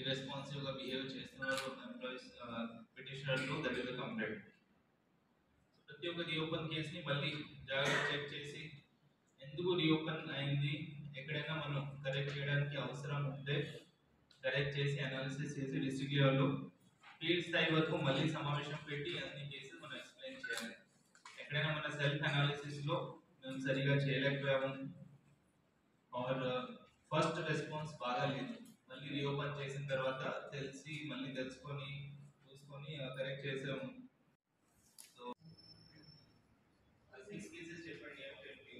ఇర్రెస్పాన్సివ్ గా బిహేవ్ చేస్తున్నారు employees petitioner to that is the complaint ప్రతి ఒక్క రీఓపెన్ కేస్ ని మళ్ళీ జాగ్రత్త చెక్ చేసి ఎందుకు రీఓపెన్ అయింది ఎక్కడైనా మనం కరెక్ట్ చేయడానికి అవసరం ఉంటే కరెక్ట్ చేసి అనాలిసిస్ చేసి డిస్ట్రిక్ట్ లెవెల్లో ఫీల్డ్ స్థాయి వరకు మళ్ళీ సమావేశం పెట్టి అన్ని కేసెస్ మనం ఎక్స్ప్లెయిన్ చేయాలి ఎక్కడైనా మన సెల్ఫ్ అనాలిసిస్ లో మేము సరిగా చేయలేకపోయాము ఆర్ ఫస్ట్ రెస్పాన్స్ బాగా లేదు మళ్ళీ రీఓపెన్ చేసిన తర్వాత తెలిసి మళ్ళీ తెలుసుకొని చూసుకొని కరెక్ట్ చేసాము సో సిక్స్ కేసెస్ చెప్పండి ఏమిటండి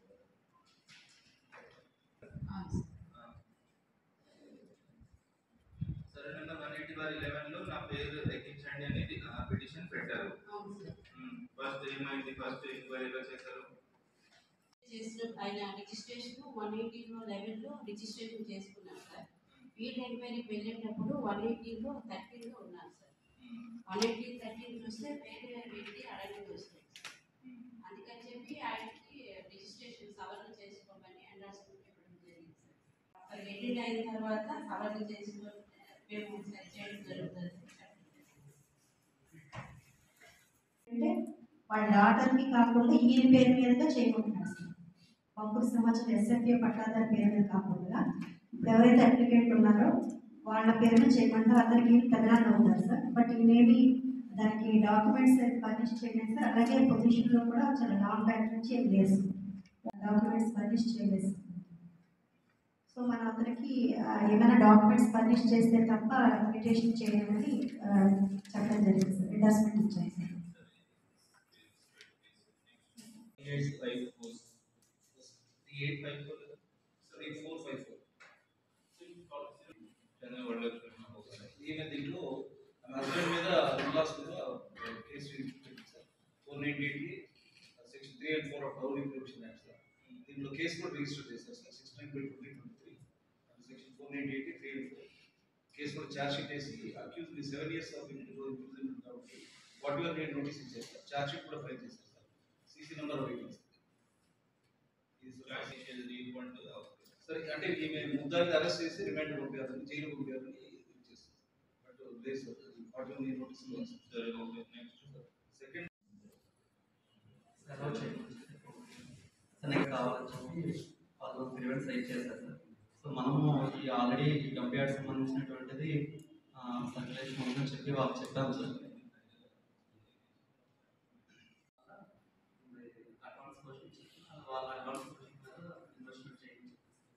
సరే number one eighty bar eleven లో నా పేరు ఎక్కించండి అనేది పిటిషన్ పెట్టారు ఫస్ట్ ఏమైంది ఫస్ట్ ఎంక్వైరీలో చేశారు చేసిన ఆయన రిజిస్ట్రేషన్ వన్ ఎయిటీలో లెవెన్లో రిజిస్ట్రేషన్ చేసుకున్నాను సార్ ఫీల్డ్ ఎంక్వైరీకి వెళ్ళేటప్పుడు వన్ ఎయిటీలో థర్టీన్లో ఉన్నాను సార్ వన్ ఎయిటీ థర్టీన్ చూస్తే వేరే వ్యక్తి అడగని వస్తుంది అందుకని చెప్పి ఆయనకి రిజిస్ట్రేషన్ సవరణ చేసుకోమని అండర్స్టాండ్ ఇవ్వడం జరిగింది సార్ అక్కడ ఎడిట్ అయిన తర్వాత సవరణ చేసుకొని మేము సెట్ చేయడం జరుగుతుంది అంటే వాళ్ళ డాటర్కి కాకుండా ఈయన పేరు మీదుగా చేయమంటున్నారు సార్ పంపుడు సమాచారం ఎస్ఎఫ్ఏ పట్టాదారు పేరు మీద కాకుండా ఇప్పుడు ఎవరైతే అప్లికెంట్ ఉన్నారో వాళ్ళ పేరు మీద చేయమంటారు అతనికి ఈయన పెదనాన్న అవుతారు సార్ బట్ ఈయనేమి దానికి డాక్యుమెంట్స్ ఫర్నిష్ చేయలేదు సార్ అలాగే పొజిషన్లో కూడా చాలా లాంగ్ బ్యాక్ నుంచి ఏం లేదు డాక్యుమెంట్స్ ఫర్నిష్ చేయలేదు సార్ సో మన అతనికి ఆ, ఏమైనా డాక్యుమెంట్స్ ఫర్నిష్ చేస్తే తప్ప అప్లికేషన్ చేయమని ఆ, చెప్పడం జరిగింది సార్ ఎండార్స్మెంట్ ఇచ్చాయి sir eight five four eight five four sir eight four five four Chandra Varalakshmi ఈమె దీంట్లో ఆమె హస్బెండ్ మీద ఇన్లాస్ మీద కేసు పెట్టింది సార్ ఫోర్ నైన్టీ ఎయిట్కి section three and four of dowry provision act sir దీంట్లో కేసు కూడా రిజిస్టర్ చేశారు sir six nine by twenty twenty three section four ninety eight three and four case కూడా charge sheet వేసి accused మీ seven years of imprisonment కాబట్టి what your నేను notice ఇచ్చారు sir charge sheet కూడా ఫైల్ చేశారు sir CC number waiting refund సరే అంటే ఈమె ముద్దాన్ని అరెస్ట్ చేసి రిమాండ్ పంపించాలని జైలు పంపించాలని చేస్తారు బట్ లేదు సార్ వాటి నేను నోటీస్ సరే ఓకే నెక్స్ట్ సెకండ్ తనకి కావాలని చెప్పి వాళ్ళు గ్రీవెన్స్ రైట్ చేశారు సార్ సో మనము ఈ ఆల్రెడీ ఈ కంప్యూటర్ సంబంధించినటువంటిది సర్క్యులేషన్ ఉందని చెప్పి వాళ్ళు చెప్పాము సార్ అడ్వాన్స్ క్వశ్చన్ వాళ్ళ అడ్వాన్స్ క్వశ్చన్ ఇన్వెస్ట్మెంట్ చేయండి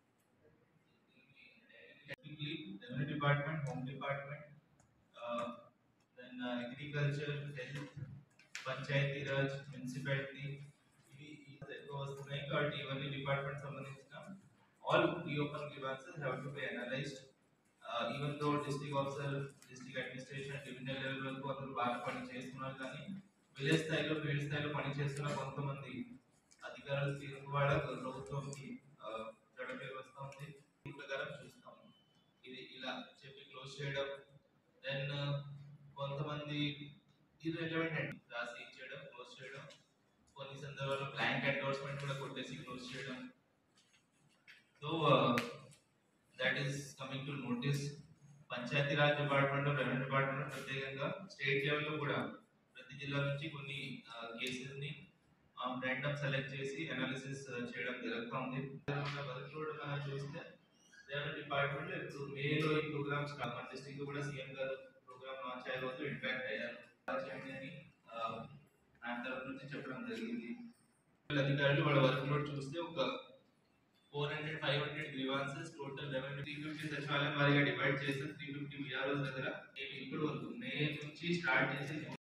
Technically, revenue department, home department, uh, then uh, agriculture, health, Panchayati Raj municipality ఇవి ఇవి ఎక్కువ వస్తున్నాయి కాబట్టి ఇవన్నీ డిపార్ట్మెంట్ సంబంధించిన all reopen grievances have to be analysed even though district officer district administration divisional level వరకు అందరూ బాగా పని చేస్తున్నారు కానీ విలేజ్ స్థాయిలో ఫీల్డ్ స్థాయిలో పని చేస్తున్న కొంతమంది అధికారులు తీర్పు వాళ్ళ ప్రభుత్వంకి చెడ పేరు వస్తూ ఉంది ఈ ప్రకారం చూస్తాము ఇది ఇలా చెప్పి క్లోజ్ చేయడం దెన్ కొంతమంది ఇర్రెలవెంట్ అండి రాసి ఇచ్చేయడం క్లోజ్ చేయడం కొన్ని సందర్భాల్లో బ్లాంక్ ఎండోర్స్మెంట్ కూడా కొట్టేసి క్లోజ్ చేయడం so that is coming to notice Panchayati Raj department revenue department ప్రత్యేకంగా స్టేట్ లెవెల్లో కూడా ప్రతి జిల్లా నుంచి కొన్ని కేసెస్ని ర్యాండమ్ సెలెక్ట్ చేసి అనాలిసిస్ చేయడం జరుగుతూ ఉంది వర్క్ లోడ్ మనం చూస్తే రెవెన్యూ డిపార్ట్మెంట్ ఇప్పుడు మేలో ఈ ప్రోగ్రామ్స్ మన డిస్ట్రిక్ట్ కూడా సీఎం గారు ప్రోగ్రామ్ లాంచ్ అయ్యే రోజు ఇంపాక్ట్ అయ్యారు చేయండి అని ఆ, ఆయన తరఫు నుంచి చెప్పడం జరిగింది వీళ్ళ అధికారులు వాళ్ళ వర్క్ లోడ్ చూస్తే ఒక four hundred five hundred grievances total revenue three fifty సచివాలయం వారిగా డివైడ్ చేసి త్రీ ఫిఫ్టీ విఆర్ఓస్ దగ్గర మేము ఇప్పుడు వరకు మే నుంచి స్టార్ట్ చేసి